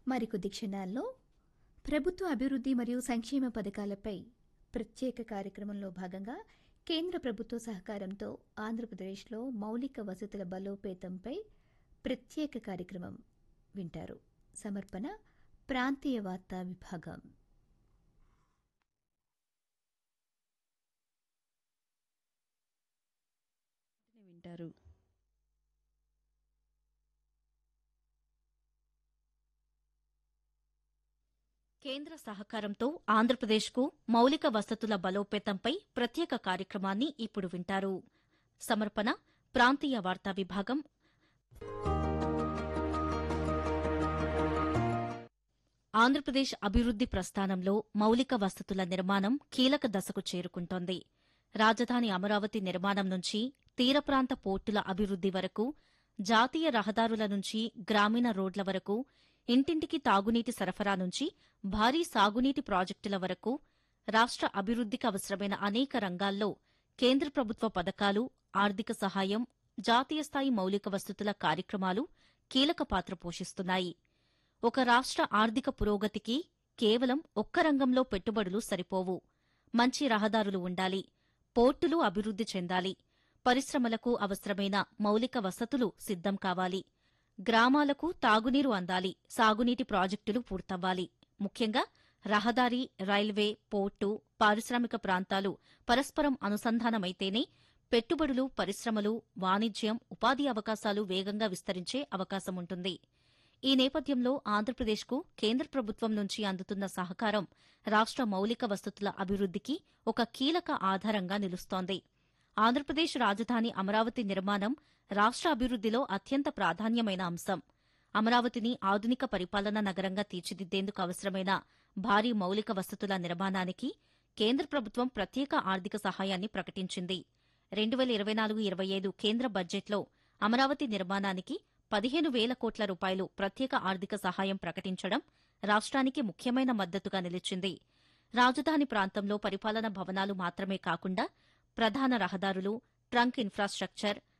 మరికొద్ది క్షణాల్లో ప్రభుత్వ అభివృద్ధి మరియు సంక్షేమ పథకాలపై ప్రత్యేక కార్యక్రమంలో భాగంగా కేంద్ర ప్రభుత్వ సహకారంతో ఆంధ్రప్రదేశ్లో మౌలిక వసతుల బలోపేతంపై ప్రత్యేక కార్యక్రమం వింటారు సమర్పణ ప్రాంతీయ వార్తా విభాగం వింటారు కేంద్ర సహకారంతో ఆంధ్రప్రదేశ్కు మౌలిక వసతుల బలోపేతంపై ప్రత్యేక కార్యక్రమాన్ని ఇప్పుడు వింటారు సమర్పణ ప్రాంతీయ వార్తా విభాగం ఆంధ్రప్రదేశ్ అభివృద్ది ప్రస్థానంలో మౌలిక వసతుల నిర్మాణం కీలక దశకు చేరుకుంటోంది రాజధాని అమరావతి నిర్మాణం నుంచి తీర ప్రాంత పోర్టుల అభివృద్ది వరకు జాతీయ రహదారుల నుంచి గ్రామీణ రోడ్ల వరకు ఇంటింటికి తాగునీటి సరఫరా నుంచి భారీ సాగునీటి ప్రాజెక్టుల వరకు రాష్ట్ర అభివృద్దికి అవసరమైన అనేక రంగాల్లో కేంద్ర ప్రభుత్వ పథకాలు ఆర్థిక సహాయం జాతీయ స్థాయి మౌలిక వసతుల కార్యక్రమాలు కీలక పాత్ర పోషిస్తున్నాయి ఒక రాష్ట్ర ఆర్థిక పురోగతికి కేవలం ఒక్క రంగంలో పెట్టుబడులు సరిపోవు మంచి రహదారులు ఉండాలి పోర్టులు అభివృద్ది చెందాలి పరిశ్రమలకు అవసరమైన మౌలిక వసతులు సిద్ధం కావాలి గ్రామాలకు తాగునీరు అందాలి సాగునీటి ప్రాజెక్టులు పూర్తవ్వాలి ముఖ్యంగా రహదారి రైల్వే పోర్టు పారిశ్రామిక ప్రాంతాలు పరస్పరం అనుసంధానమైతేనే పెట్టుబడులు పరిశ్రమలు వాణిజ్యం ఉపాధి అవకాశాలు వేగంగా విస్తరించే అవకాశముంటుంది ఈ నేపథ్యంలో ఆంధ్రప్రదేశ్కు కేంద్ర ప్రభుత్వం నుంచి అందుతున్న సహకారం రాష్ట్ర మౌలిక వసతుల అభివృద్దికి ఒక కీలక ఆధారంగా నిలుస్తోంది ఆంధ్రప్రదేశ్ రాజధాని అమరావతి నిర్మాణం రాష్ట్ర అభివృద్దిలో అత్యంత ప్రాధాన్యమైన అంశం అమరావతిని ఆధునిక పరిపాలనా నగరంగా తీర్చిదిద్దేందుకు అవసరమైన భారీ మౌలిక వసతుల నిర్మాణానికి కేంద్ర ప్రభుత్వం ప్రత్యేక ఆర్థిక సహాయాన్ని ప్రకటించింది రెండు వేల ఇరవై నాలుగు ఇరవై ఐదు కేంద్ర బడ్జెట్లో అమరావతి నిర్మాణానికి పదిహేను వేల కోట్ల రూపాయలు ప్రత్యేక ఆర్థిక సహాయం ప్రకటించడం రాష్ట్రానికి ముఖ్యమైన మద్దతుగా నిలిచింది రాజధాని ప్రాంతంలో పరిపాలన భవనాలు మాత్రమే కాకుండా ప్రధాన రహదారులు ట్రంక్ ఇన్ఫ్రాస్ట్రక్చర్